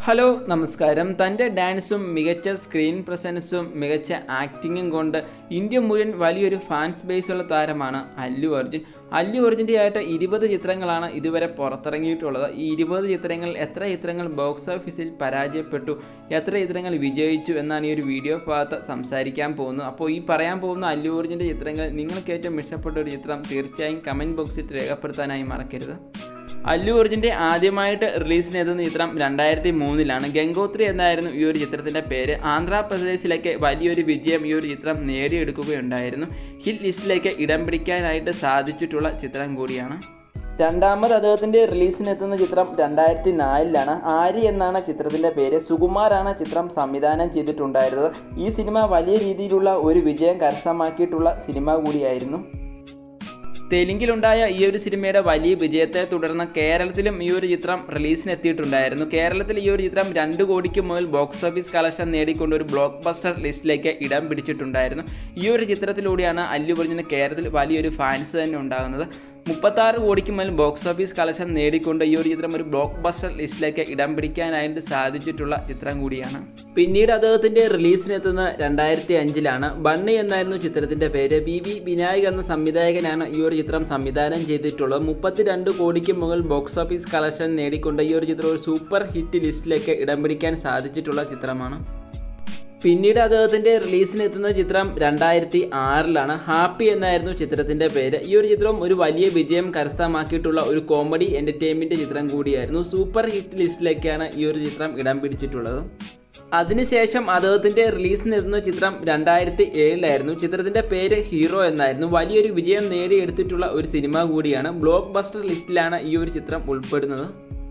hello നമസ്കാരം തൻ്റെ ഡാൻസും മികച്ച സ്ക്രീൻ പ്രസൻസും മികച്ച ആക്ടിങ്ങും കൊണ്ട് ഇന്ത്യ മുഴുവൻ വലിയൊരു ഫാൻസ് ബേസുള്ള താരമാണ് അല്ലു അർജുൻ അല്ലു അർജുൻ്റെ ആയിട്ട് ഇരുപത് ചിത്രങ്ങളാണ് ഇതുവരെ പുറത്തിറങ്ങിയിട്ടുള്ളത് ഈ ഇരുപത് ചിത്രങ്ങൾ എത്ര ചിത്രങ്ങൾ ബോക്സ് ഓഫീസിൽ പരാജയപ്പെട്ടു എത്ര ചിത്രങ്ങൾ വിജയിച്ചു എന്നാണ് ഈ ഒരു വീഡിയോ ഭാഗത്ത് സംസാരിക്കാൻ പോകുന്നത് അപ്പോൾ ഈ പറയാൻ പോകുന്ന അല്ലു അർജുൻ്റെ ചിത്രങ്ങൾ നിങ്ങൾക്ക് ഏറ്റവും ഇഷ്ടപ്പെട്ട ഒരു ചിത്രം തീർച്ചയായും കമൻറ്റ് ബോക്സിൽ രേഖപ്പെടുത്താനായി മറക്കരുത് അല്ലു അർജുൻ്റെ ആദ്യമായിട്ട് റിലീസിനെത്തുന്ന ചിത്രം രണ്ടായിരത്തി മൂന്നിലാണ് ഗംഗോത്രി എന്നായിരുന്നു ഈ ഒരു ചിത്രത്തിൻ്റെ പേര് ആന്ധ്രാപ്രദേശിലേക്ക് വലിയൊരു വിജയം ഈ ഒരു ചിത്രം നേടിയെടുക്കുകയുണ്ടായിരുന്നു ഹിറ്റ് ലിസ്റ്റിലേക്ക് ഇടം പിടിക്കാനായിട്ട് സാധിച്ചിട്ടുള്ള ചിത്രം കൂടിയാണ് രണ്ടാമത് അദ്ദേഹത്തിൻ്റെ റിലീസിനെത്തുന്ന ചിത്രം രണ്ടായിരത്തി നാലിലാണ് ആരി എന്നാണ് ചിത്രത്തിൻ്റെ പേര് സുകുമാറാണ് ചിത്രം സംവിധാനം ചെയ്തിട്ടുണ്ടായിരുന്നത് ഈ സിനിമ വലിയ രീതിയിലുള്ള ഒരു വിജയം കരസ്ഥമാക്കിയിട്ടുള്ള സിനിമ കൂടിയായിരുന്നു തെലുങ്കിലുണ്ടായ ഈ ഒരു സിനിമയുടെ വലിയ വിജയത്തെ തുടർന്ന് കേരളത്തിലും ഈ ഒരു ചിത്രം റിലീസിനെത്തിയിട്ടുണ്ടായിരുന്നു കേരളത്തിൽ ഈ ഒരു ചിത്രം രണ്ട് കോടിക്ക് മുതൽ ബോക്സ് ഓഫീസ് കളക്ഷൻ നേടിക്കൊണ്ട് ഒരു ബ്ലോക്ക് ബസ്റ്റർ ലിസ്റ്റിലേക്ക് ഇടം പിടിച്ചിട്ടുണ്ടായിരുന്നു ഈ ഒരു ചിത്രത്തിലൂടെയാണ് അല്ലു അർജുന് കേരളത്തിൽ വലിയൊരു ഫാൻസ് തന്നെ ഉണ്ടാകുന്നത് മുപ്പത്താറ് കോടിക്ക് മേൽ ബോക്സ് ഓഫീസ് കളക്ഷൻ നേടിക്കൊണ്ട് ഈ ഒരു ചിത്രം ഒരു ബ്ലോക്ക് ബസ്റ്റർ ലിസ്റ്റിലേക്ക് ഇടം പിടിക്കാനായിട്ട് സാധിച്ചിട്ടുള്ള ചിത്രം കൂടിയാണ് പിന്നീട് അദ്ദേഹത്തിൻ്റെ റിലീസിനെത്തുന്ന രണ്ടായിരത്തി അഞ്ചിലാണ് ബണ്ണി എന്നായിരുന്നു ചിത്രത്തിൻ്റെ പേര് ബി വി വിനായക് എന്ന സംവിധായകനാണ് ഈ ഒരു ചിത്രം സംവിധാനം ചെയ്തിട്ടുള്ളത് മുപ്പത്തിരണ്ട് കോടിക്ക് മുകളിൽ ബോക്സ് ഓഫീസ് കളക്ഷൻ നേടിക്കൊണ്ട് ഈ ഒരു ചിത്രം ഒരു സൂപ്പർ ഹിറ്റ് ലിസ്റ്റിലേക്ക് ഇടം പിടിക്കാൻ സാധിച്ചിട്ടുള്ള ചിത്രമാണ് പിന്നീട് അദ്ദേഹത്തിൻ്റെ റിലീസിനെത്തുന്ന ചിത്രം രണ്ടായിരത്തി ആറിലാണ് ഹാപ്പി എന്നായിരുന്നു ചിത്രത്തിൻ്റെ പേര് ഈ ഒരു ചിത്രം ഒരു വലിയ വിജയം കരസ്ഥമാക്കിയിട്ടുള്ള ഒരു കോമഡി എൻ്റർടൈൻമെൻറ്റ് ചിത്രം കൂടിയായിരുന്നു സൂപ്പർ ഹിറ്റ് ലിസ്റ്റിലേക്കാണ് ഈ ഒരു ചിത്രം ഇടം പിടിച്ചിട്ടുള്ളത് അതിനുശേഷം അദ്ദേഹത്തിൻ്റെ റിലീസിനെത്തുന്ന ചിത്രം രണ്ടായിരത്തി ഏഴിലായിരുന്നു ചിത്രത്തിൻ്റെ പേര് ഹീറോ എന്നായിരുന്നു വലിയൊരു വിജയം നേടിയെടുത്തിട്ടുള്ള ഒരു സിനിമ കൂടിയാണ് ബ്ലോക്ക് ബസ്റ്റർ ലിസ്റ്റിലാണ് ഈ ഒരു ചിത്രം ഉൾപ്പെടുന്നത്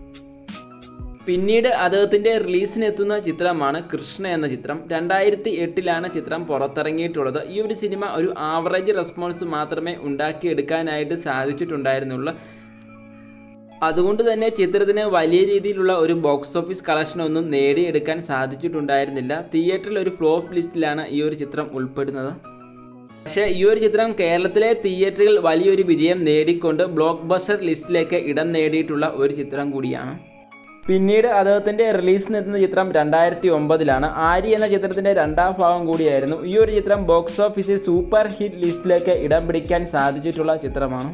പിന്നീട് അദ്ദേഹത്തിൻ്റെ റിലീസിനെത്തുന്ന ചിത്രമാണ് കൃഷ്ണ എന്ന ചിത്രം രണ്ടായിരത്തി എട്ടിലാണ് ചിത്രം പുറത്തിറങ്ങിയിട്ടുള്ളത് ഈ ഒരു സിനിമ ഒരു ആവറേജ് റെസ്പോൺസ് മാത്രമേ ഉണ്ടാക്കിയെടുക്കാനായിട്ട് സാധിച്ചിട്ടുണ്ടായിരുന്നുള്ളൂ അതുകൊണ്ട് തന്നെ ചിത്രത്തിന് വലിയ രീതിയിലുള്ള ഒരു ബോക്സ് ഓഫീസ് കളക്ഷനൊന്നും നേടിയെടുക്കാൻ സാധിച്ചിട്ടുണ്ടായിരുന്നില്ല തിയേറ്ററിൽ ഒരു ഫ്ലോപ്പ് ലിസ്റ്റിലാണ് ഈ ഒരു ചിത്രം ഉൾപ്പെടുന്നത് പക്ഷേ ഈ ഒരു ചിത്രം കേരളത്തിലെ തിയേറ്ററുകൾ വലിയൊരു വിജയം നേടിക്കൊണ്ട് ബ്ലോക്ക് ബസ്റ്റർ ലിസ്റ്റിലേക്ക് ഇടം നേടിയിട്ടുള്ള ഒരു ചിത്രം കൂടിയാണ് പിന്നീട് അദ്ദേഹത്തിൻ്റെ റിലീസിനെത്തുന്ന ചിത്രം രണ്ടായിരത്തി ഒമ്പതിലാണ് ആരി എന്ന ചിത്രത്തിൻ്റെ രണ്ടാം ഭാഗം കൂടിയായിരുന്നു ഈ ഒരു ചിത്രം ബോക്സ് ഓഫീസിൽ സൂപ്പർ ഹിറ്റ് ലിസ്റ്റിലേക്ക് ഇടം പിടിക്കാൻ സാധിച്ചിട്ടുള്ള ചിത്രമാണ്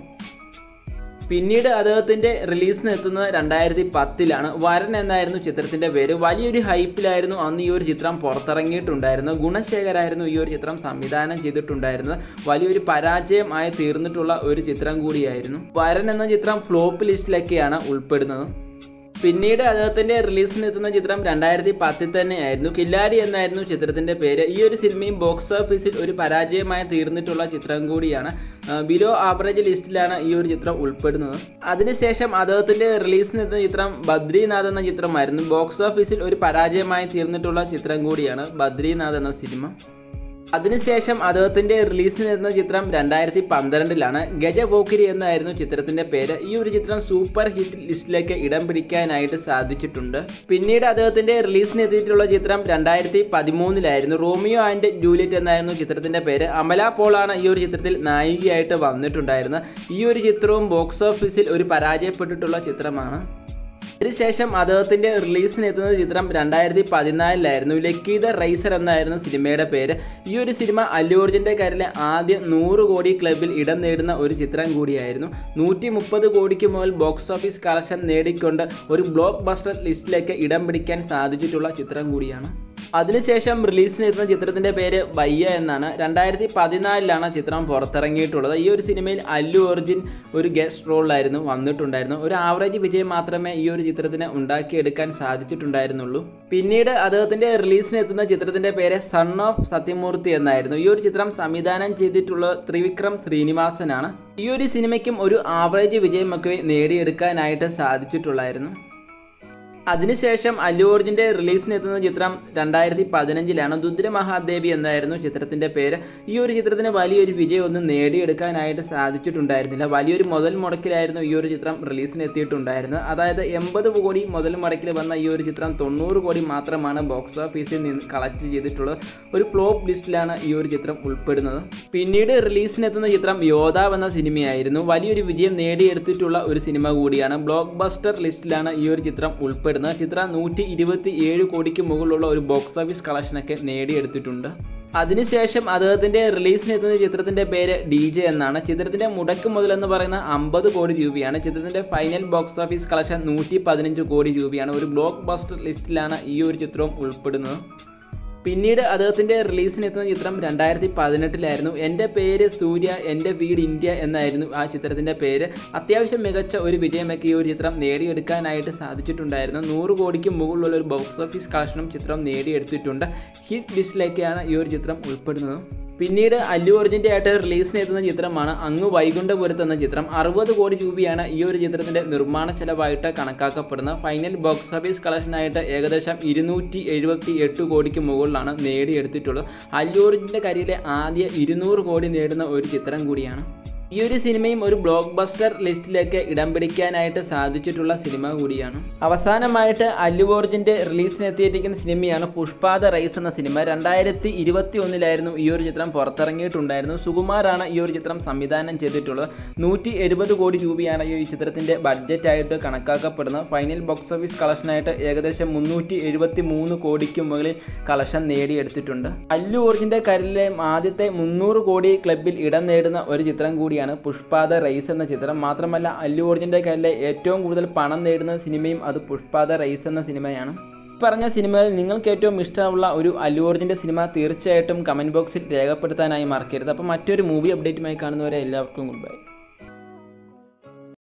പിന്നീട് അദ്ദേഹത്തിൻ്റെ റിലീസിന് എത്തുന്നത് രണ്ടായിരത്തി പത്തിലാണ് വരൻ എന്നായിരുന്നു ചിത്രത്തിൻ്റെ പേര് വലിയൊരു ഹൈപ്പിലായിരുന്നു അന്ന് ഈ ഒരു ചിത്രം പുറത്തിറങ്ങിയിട്ടുണ്ടായിരുന്നു ഗുണശേഖരായിരുന്നു ഈ ഒരു ചിത്രം സംവിധാനം ചെയ്തിട്ടുണ്ടായിരുന്നത് വലിയൊരു പരാജയം ആയി തീർന്നിട്ടുള്ള ഒരു ചിത്രം കൂടിയായിരുന്നു വരൻ എന്ന ചിത്രം ഫ്ലോപ്പ് ലിസ്റ്റിലൊക്കെയാണ് ഉൾപ്പെടുന്നത് പിന്നീട് അദ്ദേഹത്തിൻ്റെ റിലീസിന് എത്തുന്ന ചിത്രം രണ്ടായിരത്തി പത്തിൽ തന്നെയായിരുന്നു കില്ലാടി എന്നായിരുന്നു ചിത്രത്തിൻ്റെ പേര് ഈ ഒരു സിനിമയും ബോക്സ് ഓഫീസിൽ ഒരു പരാജയമായി തീർന്നിട്ടുള്ള ചിത്രം കൂടിയാണ് ബിലോ ആവറേജ് ലിസ്റ്റിലാണ് ഈ ഒരു ചിത്രം ഉൾപ്പെടുന്നത് അതിനുശേഷം അദ്ദേഹത്തിൻ്റെ റിലീസിന് എത്തുന്ന ചിത്രം ബദ്രീനാഥ് എന്ന ചിത്രമായിരുന്നു ബോക്സ് ഓഫീസിൽ ഒരു പരാജയമായി തീർന്നിട്ടുള്ള ചിത്രം കൂടിയാണ് ബദ്രീനാഥ് എന്ന സിനിമ അതിനുശേഷം അദ്ദേഹത്തിൻ്റെ റിലീസിന് എത്തുന്ന ചിത്രം രണ്ടായിരത്തി പന്ത്രണ്ടിലാണ് ഗജപോക്കിരി എന്നായിരുന്നു ചിത്രത്തിൻ്റെ പേര് ഈ ഒരു ചിത്രം സൂപ്പർ ഹിറ്റ് ലിസ്റ്റിലേക്ക് ഇടം പിടിക്കാനായിട്ട് സാധിച്ചിട്ടുണ്ട് പിന്നീട് അദ്ദേഹത്തിൻ്റെ റിലീസിന് എത്തിയിട്ടുള്ള ചിത്രം രണ്ടായിരത്തി പതിമൂന്നിലായിരുന്നു റോമിയോ ആൻഡ് ജൂലിയറ്റ് എന്നായിരുന്നു ചിത്രത്തിൻ്റെ പേര് അമല പോളാണ് ഈ ഒരു ചിത്രത്തിൽ നായികയായിട്ട് വന്നിട്ടുണ്ടായിരുന്നത് ഈ ഒരു ചിത്രവും ബോക്സ് ഓഫീസിൽ ഒരു പരാജയപ്പെട്ടിട്ടുള്ള ചിത്രമാണ് അതിനുശേഷം അദ്ദേഹത്തിൻ്റെ റിലീസിന് എത്തുന്ന ചിത്രം രണ്ടായിരത്തി പതിനാലിലായിരുന്നു ലക്കി ദ റൈസർ എന്നായിരുന്നു സിനിമയുടെ പേര് ഈ ഒരു സിനിമ അല്ലു അർജുൻ്റെ കരയിലെ ആദ്യ നൂറ് കോടി ക്ലബിൽ ഇടം നേടുന്ന ഒരു ചിത്രം കൂടിയായിരുന്നു നൂറ്റി മുപ്പത് കോടിക്ക് മുതൽ ബോക്സ് ഓഫീസ് കളക്ഷൻ നേടിക്കൊണ്ട് ഒരു ബ്ലോക്ക് ബസ്റ്റർ ലിസ്റ്റിലേക്ക് ഇടം പിടിക്കാൻ സാധിച്ചിട്ടുള്ള ചിത്രം കൂടിയാണ് അതിനുശേഷം റിലീസിനെത്തുന്ന ചിത്രത്തിൻ്റെ പേര് വയ്യ എന്നാണ് രണ്ടായിരത്തി പതിനാലിലാണ് ചിത്രം പുറത്തിറങ്ങിയിട്ടുള്ളത് ഈ ഒരു സിനിമയിൽ അല്ലു അർജുൻ ഒരു ഗസ്റ്റ് റോളിലായിരുന്നു വന്നിട്ടുണ്ടായിരുന്നു ഒരു ആവറേജ് വിജയം മാത്രമേ ഈ ഒരു ചിത്രത്തിന് ഉണ്ടാക്കിയെടുക്കാൻ സാധിച്ചിട്ടുണ്ടായിരുന്നുള്ളൂ പിന്നീട് അദ്ദേഹത്തിൻ്റെ റിലീസിനെത്തുന്ന ചിത്രത്തിൻ്റെ പേര് സൺ ഓഫ് സത്യമൂർത്തി എന്നായിരുന്നു ഈ ഒരു ചിത്രം സംവിധാനം ചെയ്തിട്ടുള്ള ത്രിവിക്രം ശ്രീനിവാസനാണ് ഈ ഒരു സിനിമയ്ക്കും ഒരു ആവറേജ് വിജയമൊക്കെ നേടിയെടുക്കാനായിട്ട് സാധിച്ചിട്ടുള്ളായിരുന്നു അതിനുശേഷം അല്ലു അർജുൻ്റെ റിലീസിന് എത്തുന്ന ചിത്രം രണ്ടായിരത്തി പതിനഞ്ചിലാണ് രുദ്ര മഹാദേവി എന്നായിരുന്നു ചിത്രത്തിൻ്റെ പേര് ഈ ഒരു ചിത്രത്തിന് വലിയൊരു വിജയം ഒന്നും നേടിയെടുക്കാനായിട്ട് സാധിച്ചിട്ടുണ്ടായിരുന്നില്ല വലിയൊരു മുതൽ മുടക്കിലായിരുന്നു ഈ ഒരു ചിത്രം റിലീസിന് എത്തിയിട്ടുണ്ടായിരുന്നത് അതായത് എൺപത് കോടി മുതൽ മുടക്കിൽ വന്ന ഈ ഒരു ചിത്രം തൊണ്ണൂറ് കോടി മാത്രമാണ് ബോക്സ് ഓഫീസിൽ നിന്ന് കളക്ട് ചെയ്തിട്ടുള്ളത് ഒരു ഫ്ലോപ്പ് ലിസ്റ്റിലാണ് ഈ ഒരു ചിത്രം ഉൾപ്പെടുന്നത് പിന്നീട് റിലീസിനെത്തുന്ന ചിത്രം യോദ്ധാവ് എന്ന സിനിമയായിരുന്നു വലിയൊരു വിജയം നേടിയെടുത്തിട്ടുള്ള ഒരു സിനിമ കൂടിയാണ് ബ്ലോക്ക് ബസ്റ്റർ ലിസ്റ്റിലാണ് ഈ ഒരു ചിത്രം ഉൾപ്പെടുന്നത് കണക്കാക്കപ്പെടുന്നത് ചിത്രം നൂറ്റി ഇരുപത്തി ഏഴ് കോടിക്ക് മുകളിലുള്ള ഒരു ബോക്സ് ഓഫീസ് കളക്ഷനൊക്കെ നേടിയെടുത്തിട്ടുണ്ട് അതിനുശേഷം അദ്ദേഹത്തിന്റെ റിലീസിന് എത്തുന്ന ചിത്രത്തിന്റെ പേര് ഡി ജെ എന്നാണ് ചിത്രത്തിന്റെ മുടക്ക് മുതൽ എന്ന് പറയുന്ന അമ്പത് കോടി രൂപയാണ് ചിത്രത്തിന്റെ ഫൈനൽ ബോക്സ് ഓഫീസ് കളക്ഷൻ നൂറ്റി പതിനഞ്ച് കോടി രൂപയാണ് ഒരു ബ്ലോക്ക് ബസ്റ്റർ ലിസ്റ്റിലാണ് ഈ ഒരു ചിത്രവും ഉൾപ്പെടുന്നത് പിന്നീട് അദ്ദേഹത്തിൻ്റെ റിലീസിന് എത്തുന്ന ചിത്രം രണ്ടായിരത്തി പതിനെട്ടിലായിരുന്നു എൻ്റെ പേര് സൂര്യ എൻ്റെ വീട് ഇന്ത്യ എന്നായിരുന്നു ആ ചിത്രത്തിൻ്റെ പേര് അത്യാവശ്യം മികച്ച ഒരു വിജയമൊക്കെ ഈ ഒരു ചിത്രം നേടിയെടുക്കാനായിട്ട് സാധിച്ചിട്ടുണ്ടായിരുന്നു നൂറ് കോടിക്ക് മുകളിലുള്ള ഒരു ബോക്സ് ഓഫീസ് കളക്ഷനും ചിത്രം നേടിയെടുത്തിട്ടുണ്ട് ഹിറ്റ് ലിസ്റ്റിലേക്കാണ് ഈ ഒരു ചിത്രം ഉൾപ്പെടുന്നത് പിന്നീട് അല്ലു അർജുൻ്റെ ആയിട്ട് റിലീസിന് എത്തുന്ന ചിത്രമാണ് അങ്ങ് വൈകുണ്ഠപുരത്ത് എന്ന ചിത്രം അറുപത് കോടി രൂപയാണ് ഈ ഒരു ചിത്രത്തിൻ്റെ നിർമ്മാണ ചെലവായിട്ട് കണക്കാക്കപ്പെടുന്നത് ഫൈനൽ ബോക്സ് ഓഫീസ് കളക്ഷനായിട്ട് ഏകദേശം ഇരുന്നൂറ്റി എഴുപത്തി എട്ട് കോടിക്ക് മുകളിലാണ് നേടിയെടുത്തിട്ടുള്ളത് അല്ലു അർജുൻ്റെ കരിയിലെ ആദ്യ ഇരുന്നൂറ് കോടി നേടുന്ന ഒരു ചിത്രം കൂടിയാണ് ഈ ഒരു സിനിമയും ഒരു ബ്ലോക്ക് ബസ്റ്റർ ലിസ്റ്റിലേക്ക് ഇടം പിടിക്കാനായിട്ട് സാധിച്ചിട്ടുള്ള സിനിമ കൂടിയാണ് അവസാനമായിട്ട് അല്ലു അർജുൻ്റെ റിലീസിന് എത്തിയിരിക്കുന്ന സിനിമയാണ് പുഷ്പാദ റൈസ് എന്ന സിനിമ രണ്ടായിരത്തി ഇരുപത്തി ഒന്നിലായിരുന്നു ഈ ഒരു ചിത്രം പുറത്തിറങ്ങിയിട്ടുണ്ടായിരുന്നു സുകുമാറാണ് ഈ ഒരു ചിത്രം സംവിധാനം ചെയ്തിട്ടുള്ളത് നൂറ്റി എഴുപത് കോടി രൂപയാണ് ഈ ചിത്രത്തിൻ്റെ ബഡ്ജറ്റായിട്ട് കണക്കാക്കപ്പെടുന്നത് ഫൈനൽ ബോക്സ് ഓഫീസ് കളക്ഷനായിട്ട് ഏകദേശം മുന്നൂറ്റി എഴുപത്തി മൂന്ന് കോടിക്ക് മുകളിൽ കളക്ഷൻ നേടിയെടുത്തിട്ടുണ്ട് അല്ലു അർജുൻ്റെ കരിലെ ആദ്യത്തെ മുന്നൂറ് കോടി ക്ലബിൽ ഇടം നേടുന്ന ഒരു ചിത്രം കൂടി കൂടിയാണ് പുഷ്പാദ റൈസ് എന്ന ചിത്രം മാത്രമല്ല അല്ലു അർജുൻ്റെ കയ്യിലെ ഏറ്റവും കൂടുതൽ പണം നേടുന്ന സിനിമയും അത് പുഷ്പാദ റൈസ് എന്ന സിനിമയാണ് പറഞ്ഞ സിനിമയിൽ നിങ്ങൾക്ക് ഏറ്റവും ഇഷ്ടമുള്ള ഒരു അല്ലു അർജുൻ്റെ സിനിമ തീർച്ചയായിട്ടും കമൻറ്റ് ബോക്സിൽ രേഖപ്പെടുത്താനായി മറക്കരുത് അപ്പോൾ മറ്റൊരു മൂവി അപ്ഡേറ്റുമായി കാണുന്നവരെ എല്ലാവർക്കും ഗുഡ് ബൈ